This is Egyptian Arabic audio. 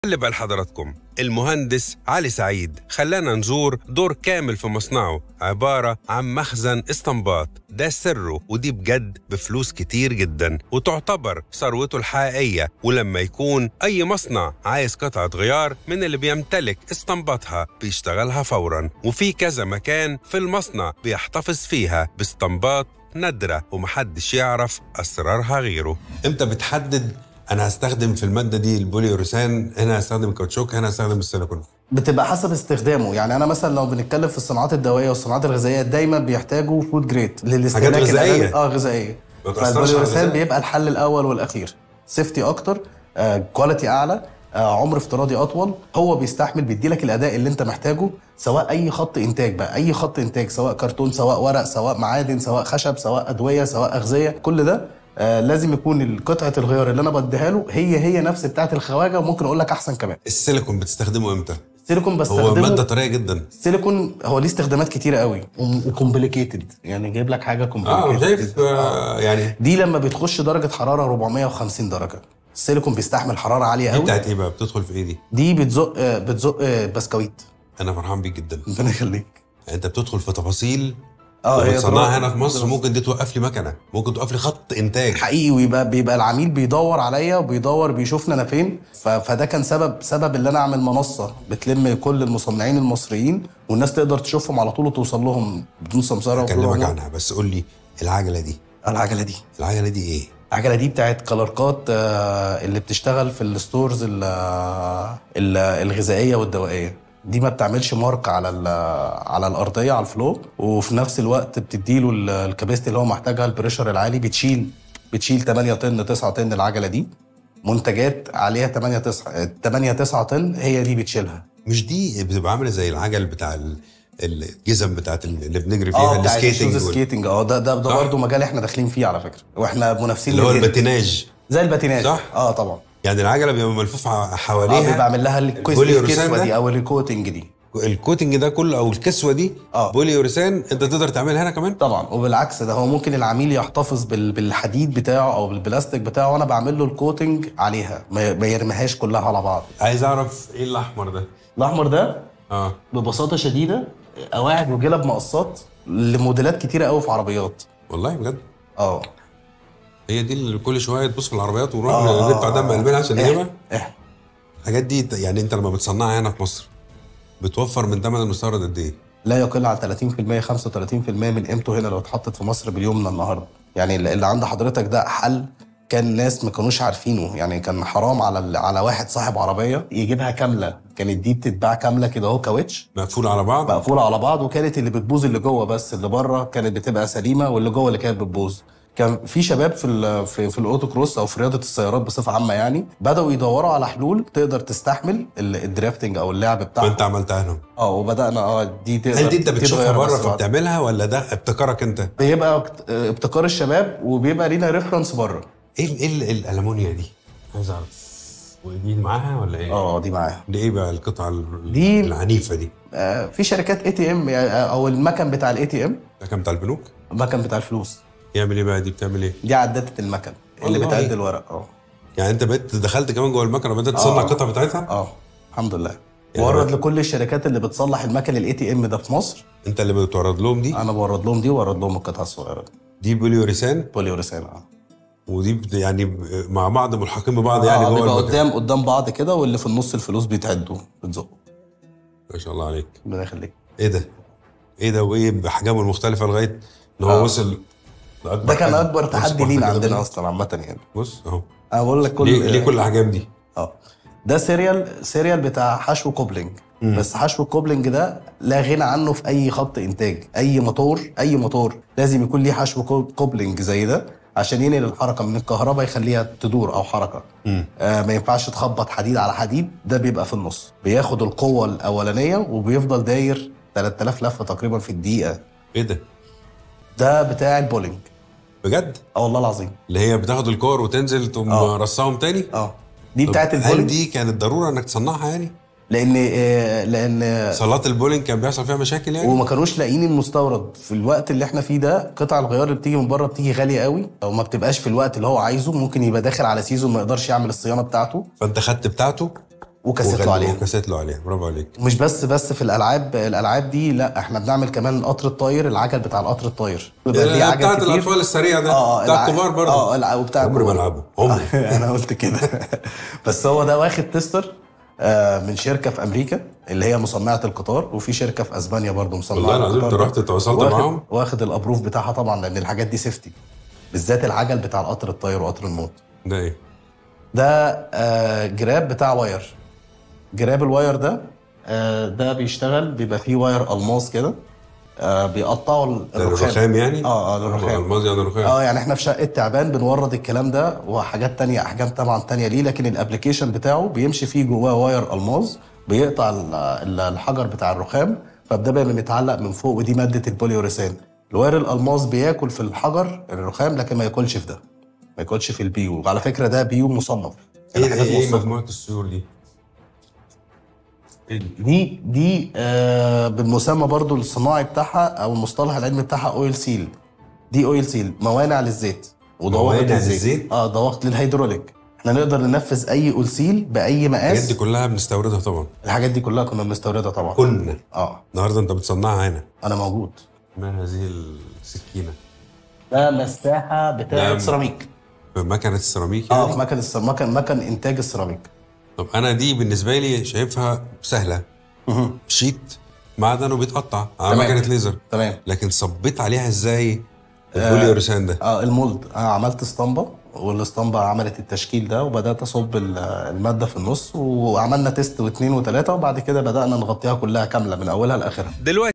خلي بال حضراتكم المهندس علي سعيد خلانا نزور دور كامل في مصنعه عبارة عن مخزن استنباط ده سره ودي بجد بفلوس كتير جدا وتعتبر ثروته الحقيقية ولما يكون أي مصنع عايز قطعة غيار من اللي بيمتلك استنباطها بيشتغلها فورا وفي كذا مكان في المصنع بيحتفظ فيها باستنباط نادرة ومحدش يعرف أسرارها غيره امتى بتحدد انا هستخدم في الماده دي البوليوريثان هنا هستخدم الكاوتشوك هنا هستخدم السيليكون بتبقى حسب استخدامه يعني انا مثلا لو بنتكلم في الصناعات الدوائيه والصناعات الغذائيه دايما بيحتاجوا فود جريد للاستهلاك حاجات غذائية؟ الآدمي. اه غذائيه ما تأثرش على فالبوليوريثان الغذاء؟ بيبقى الحل الاول والاخير سيفتي اكتر آه، كواليتي اعلى آه، عمر افتراضي اطول هو بيستحمل بيديلك الاداء اللي انت محتاجه سواء اي خط انتاج بقى اي خط انتاج سواء كرتون سواء ورق سواء معادن سواء خشب سواء ادويه سواء اغذيه كل ده آه لازم يكون قطعه الغيار اللي انا بديها له هي هي نفس بتاعه الخواجه وممكن اقول لك احسن كمان السيليكون بتستخدمه امتى السيليكون هو بستخدمه ماده طريه جدا السيليكون هو ليه استخدامات كتيره قوي وكومبليكيتد يعني جايب لك حاجه اه كومبليكيتد شايف آه يعني دي لما بتخش درجه حراره 450 درجه السيليكون بيستحمل حراره عاليه دي قوي بتاعت ايه بقى بتدخل في ايه دي دي بتزق آه، بتزق آه، بسكويت انا فرحان بيك جدا ربنا يخليك يعني انت بتدخل في تفاصيل اه هي وبتصنعها دراسة- هنا في مصر دراسة. ممكن دي توقف لي مكنه ممكن توقف لي خط انتاج حقيقي ويبقى بيبقى العميل بيدور عليا وبيدور بيشوفنا انا فين ف- فده كان سبب سبب ان انا اعمل منصه بتلم كل المصنعين المصريين والناس تقدر تشوفهم على طول وتوصل لهم بدون سمسره وبدون اكلمك عمولة. عنها بس قول لي العجله دي العجله دي العجله دي ايه العجله دي بتاعت كلاركات آه، اللي بتشتغل في الستورز ال- ال- الغذائيه والدوائيه دي ما بتعملش مارك على ال- على الارضيه على الفلو وفي نفس الوقت بتديله ال- الكباستي اللي هو محتاجها البريشر العالي بتشيل بتشيل 8 طن 9 طن العجله دي منتجات عليها 8 9 8 9 طن هي دي بتشيلها مش دي بتبقى عامله زي العجل بتاع ال- الجزم بتاعت ال- اللي بنجري اه فيها بتاع السكيتنج الشوز وال- سكيتنج اه ده ده ده صح؟ برضه مجال احنا داخلين فيه على فكره واحنا منافسين اللي هو للهند. الباتيناج زي الباتيناج صح؟ اه طبعا يعني العجله بيبقى ملفوف ع- اه بيبقى حواليها عامل لها الكويس- البوليوريثان الكسوه ده؟ دي او الكوتنج دي الكوتنج ده كله او الكسوه دي آه. بولي يوريثان انت تقدر تعملها هنا كمان طبعا وبالعكس ده هو ممكن العميل يحتفظ بال- بالحديد بتاعه او بالبلاستيك بتاعه وانا بعمل له الكوتنج عليها ما ما يرميهاش كلها على بعض عايز اعرف ايه الاحمر ده الاحمر ده اه ببساطه شديده قواعد وجلب مقصات لموديلات كتيره قوي في عربيات والله بجد اه هي دي اللي كل شويه تبص في العربيات ونروح آه، ندفع آه، دم قلبنا عشان إح- نجيبها إح. الحاجات دي ت- يعني انت لما بتصنعها هنا في مصر بتوفر من ثمن المستورد قد ايه؟ لا يقل عن 30% 35% من قيمته هنا لو اتحطت في مصر باليومنا النهارده يعني اللي اللي عند حضرتك ده حل كان الناس ما كانوش عارفينه يعني كان حرام على ال- على واحد صاحب عربيه يجيبها كامله كانت دي بتتباع كامله كده اهو كاوتش مقفول على بعض مقفوله على بعض وكانت اللي بتبوظ اللي جوه بس اللي بره كانت بتبقى سليمه واللي جوه اللي كانت بتبوظ كان في شباب في ال في, في الاوتو كروس او في رياضه السيارات بصفه عامه يعني بداوا يدوروا على حلول تقدر تستحمل ال- الدرافتنج او اللعب بتاعهم فانت عملتها لهم اه وبدانا اه دي تقدر هل دي انت دي بتشوفها تغير بره بس بعد. فبتعملها ولا ده ابتكارك انت؟ بيبقى ابت- ابتكار الشباب وبيبقى لينا ريفرنس بره ايه ال- ايه ال- الالمونيا دي؟ عايز اعرف ودي معاها ولا ايه؟ اه دي معاها دي ايه بقى القطعه ال- دي- العنيفه دي؟ آه في شركات اي تي ام او المكن بتاع الاي تي ام ده كان بتاع البنوك؟ المكن بتاع الفلوس يعمل ايه بقى دي بتعمل ايه؟ دي عدادة المكن اللي والله. بتعد الورق اه يعني انت بقيت دخلت كمان جوه المكنه وبدات تصنع آه. القطع بتاعتها؟ اه الحمد لله يعني بورد بقى- لكل الشركات اللي بتصلح المكن الاي تي ام ده في مصر انت اللي بتورد لهم دي انا بورد لهم دي وورد لهم القطعه الصغيره دي دي بوليوريثان بوليوريثان اه ودي بت- يعني ب- مع بعض ملحقين ببعض يعني آه جوه بيبقى المكنه قدام قدام بعض كده واللي في النص الفلوس بيتعدوا بتزقوا ما شاء الله عليك ربنا يخليك ايه ده؟ ايه ده وايه باحجامه المختلفه لغايه ان هو آه. وصل لاكبر ده كان حجم. اكبر بص تحدي واحدة لينا كده عندنا بص. اصلا عامه يعني بص اهو انا بقول لك كل ليه ليه كل الاحجام دي؟ اه ده سيريال سيريال بتاع حشو كوبلينج بس حشو الكوبلينج ده لا غنى عنه في اي خط انتاج اي موتور اي موتور لازم يكون ليه حشو كو- كوبلينج زي ده عشان ينقل الحركه من الكهرباء يخليها تدور او حركه مم. آه ما ينفعش تخبط حديد على حديد ده بيبقى في النص بياخد القوه الاولانيه وبيفضل داير 3000 لفه تقريبا في الدقيقه ايه ده؟ ده بتاع البولينج بجد؟ اه والله العظيم اللي هي بتاخد الكور وتنزل تقوم آه. رصاهم تاني؟ اه دي طب بتاعت هل البولينج دي كانت ضروره انك تصنعها يعني؟ لان آه لان صالات البولينج كان بيحصل فيها مشاكل يعني؟ وما كانوش لاقيين المستورد في الوقت اللي احنا فيه ده قطع الغيار اللي بتيجي من بره بتيجي غاليه قوي او ما بتبقاش في الوقت اللي هو عايزه ممكن يبقى داخل على سيزون ما يقدرش يعمل الصيانه بتاعته فانت خدت بتاعته وكاسيت له وغل- عليها وكاسيت له عليها برافو عليك مش بس بس في الالعاب الالعاب دي لا احنا بنعمل كمان القطر الطاير العجل بتاع القطر الطاير بيبقى ليه عجل بتاعت كتير. الاطفال السريع ده اه بتاع الع- الكبار برضه اه الع- وبتاع عمري ما الكبار. العبه عمري آه، انا قلت كده بس هو ده واخد تيستر آه، من شركه في امريكا اللي هي مصنعه القطار وفي شركه في اسبانيا برضو مصنعه والله العظيم القطار انت رحت اتواصلت واخد- معاهم واخد الابروف بتاعها طبعا لان الحاجات دي سيفتي بالذات العجل بتاع القطر الطاير وقطر الموت ده ايه ده آه، جراب بتاع واير جراب الواير ده آه، ده بيشتغل بيبقى فيه واير الماس كده آه، بيقطعوا ال- ده الرخام يعني اه اه الرخام الماضي يعني الرخام اه يعني احنا في شقه تعبان بنورد الكلام ده وحاجات تانية احجام طبعا تانية ليه لكن الابلكيشن بتاعه بيمشي فيه جواه واير الماس بيقطع ال- ال- الحجر بتاع الرخام فده بيبقى متعلق من فوق ودي ماده البوليوريثان الواير الالماس بياكل في الحجر الرخام لكن ما ياكلش في ده ما ياكلش في البيو وعلى فكره ده بيو مصنف ايه الحاجات ايه, إيه مصنفة. مجموعه السيور دي؟ دي دي آه بالمسمى برضو الصناعي بتاعها او المصطلح العلمي بتاعها اويل سيل دي اويل سيل موانع للزيت وضوابط موانع للزيت للزيت؟ اه ضوابط للهيدروليك احنا نقدر ننفذ اي اويل سيل باي الحاجات مقاس دي كلها بنستوردها طبعا الحاجات دي كلها كنا بنستوردها طبعا كنا اه النهارده انت بتصنعها هنا انا موجود ما هذه السكينه؟ ده مساحه بتاعه ده- سيراميك في مكنه السيراميك اه يعني؟ في مكن الس- مكن مكن انتاج السيراميك طب انا دي بالنسبه لي شايفها سهله مهم. شيت معدن وبيتقطع على تمام. مكنه ليزر تمام لكن صبيت عليها ازاي البوليوريثان ده اه المولد انا عملت اسطمبه والاسطمبه عملت التشكيل ده وبدات اصب ال- الماده في النص وعملنا تيست واثنين وثلاثه وبعد كده بدانا نغطيها كلها كامله من اولها لاخرها دلوقتي